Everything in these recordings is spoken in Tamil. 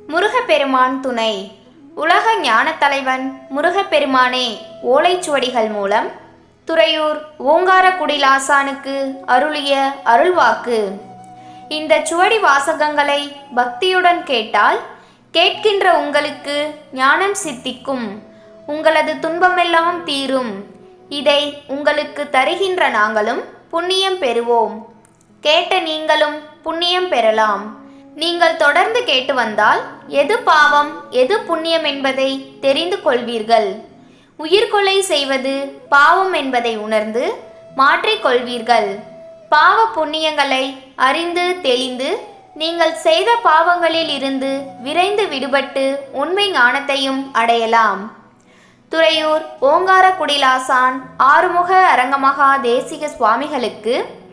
முருகப்பெருமான் துணை உலக ஞானத் தலைவன் முருகப்பெருமானே ஓலைச்சுவடிகள் மூலம் துறையூர் ஓங்காரக்குடிலாசானுக்கு அருளிய அருள்வாக்கு இந்த சுவடி வாசகங்களை பக்தியுடன் கேட்டால் கேட்கின்ற உங்களுக்கு ஞானம் சித்திக்கும் உங்களது துன்பமெல்லாம் தீரும் இதை உங்களுக்கு தருகின்ற நாங்களும் புண்ணியம் பெறுவோம் கேட்ட நீங்களும் புண்ணியம் பெறலாம் நீங்கள் தொடர்ந்து கேட்டு வந்தால் எது பாவம் எது புண்ணியம் என்பதை தெரிந்து கொள்வீர்கள் உயிர்கொலை செய்வது பாவம் என்பதை உணர்ந்து மாற்றிக்கொள்வீர்கள் பாவ புண்ணியங்களை அறிந்து தெளிந்து நீங்கள் செய்த பாவங்களில் இருந்து விரைந்து விடுபட்டு உண்மை ஞானத்தையும் அடையலாம் துறையூர் ஓங்காரக்குடிலாசான் ஆறுமுக அரங்கமகா தேசிக சுவாமிகளுக்கு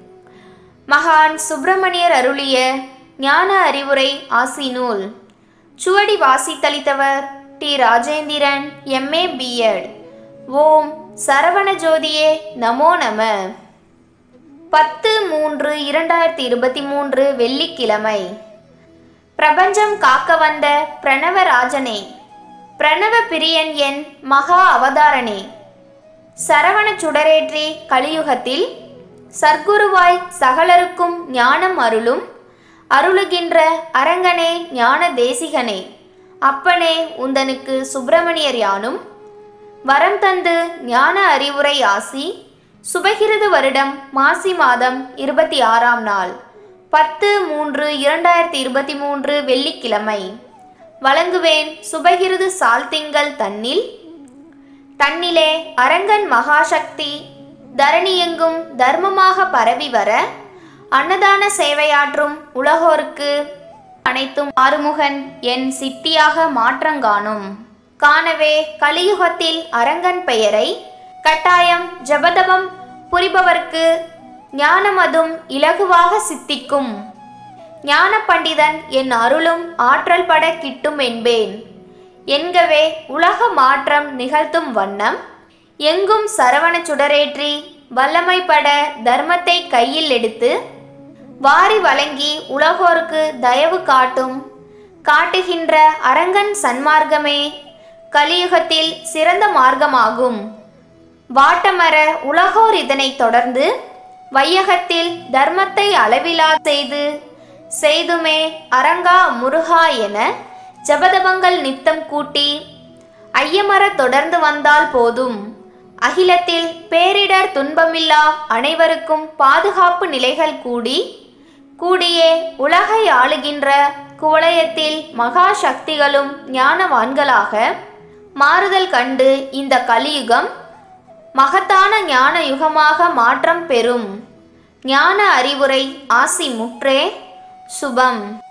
மகான் சுப்பிரமணியர் அருளிய ஞான அறிவுரை ஆசி நூல் சுவடி வாசித்தளித்தவர் டி ராஜேந்திரன் எம்ஏ பிஎட் ஓம் சரவண ஜோதியே நமோ நம பத்து மூன்று இரண்டாயிரத்தி இருபத்தி மூன்று வெள்ளிக்கிழமை பிரபஞ்சம் காக்க வந்த பிரணவராஜனே பிரணவ பிரியன் என் மகா அவதாரனே சரவண சுடரேற்றி கலியுகத்தில் சர்க்குருவாய் சகலருக்கும் ஞானம் அருளும் அருளுகின்ற அரங்கனே ஞான தேசிகனே அப்பனே உந்தனுக்கு சுப்பிரமணியர் யானும் வரம் தந்து ஞான அறிவுரை ஆசி சுபகிருது வருடம் மாசி மாதம் இருபத்தி ஆறாம் நாள் பத்து மூன்று இரண்டாயிரத்தி இருபத்தி மூன்று வெள்ளிக்கிழமை வழங்குவேன் சுபகிருது சால்திங்கள் தன்னில் தன்னிலே அரங்கன் மகாசக்தி தரணியெங்கும் தர்மமாக பரவி வர அன்னதான சேவையாற்றும் உலகோருக்கு அனைத்தும் ஆறுமுகன் என் சித்தியாக மாற்றங்காணும் காணவே கலியுகத்தில் அரங்கன் பெயரை கட்டாயம் ஜபதபம் புரிபவர்க்கு ஞானமதும் இலகுவாக சித்திக்கும் ஞான பண்டிதன் என் அருளும் ஆற்றல் பட கிட்டும் என்பேன் என்கவே உலக மாற்றம் நிகழ்த்தும் வண்ணம் எங்கும் சரவண சுடரேற்றி வல்லமைப்பட தர்மத்தை கையில் எடுத்து வாரி வழங்கி உலகோருக்கு தயவு காட்டும் காட்டுகின்ற அரங்கன் சன்மார்க்கமே கலியுகத்தில் சிறந்த மார்க்கமாகும் வாட்டமர உலகோர் இதனை தொடர்ந்து வையகத்தில் தர்மத்தை அளவிலா செய்து செய்துமே அரங்கா முருகா என ஜபதபங்கள் நித்தம் கூட்டி ஐயமர தொடர்ந்து வந்தால் போதும் அகிலத்தில் பேரிடர் துன்பமில்லா அனைவருக்கும் பாதுகாப்பு நிலைகள் கூடி கூடியே உலகை ஆளுகின்ற குவலயத்தில் மகா சக்திகளும் ஞானவான்களாக மாறுதல் கண்டு இந்த கலியுகம் மகத்தான ஞான யுகமாக மாற்றம் பெறும் ஞான அறிவுரை ஆசி முற்றே சுபம்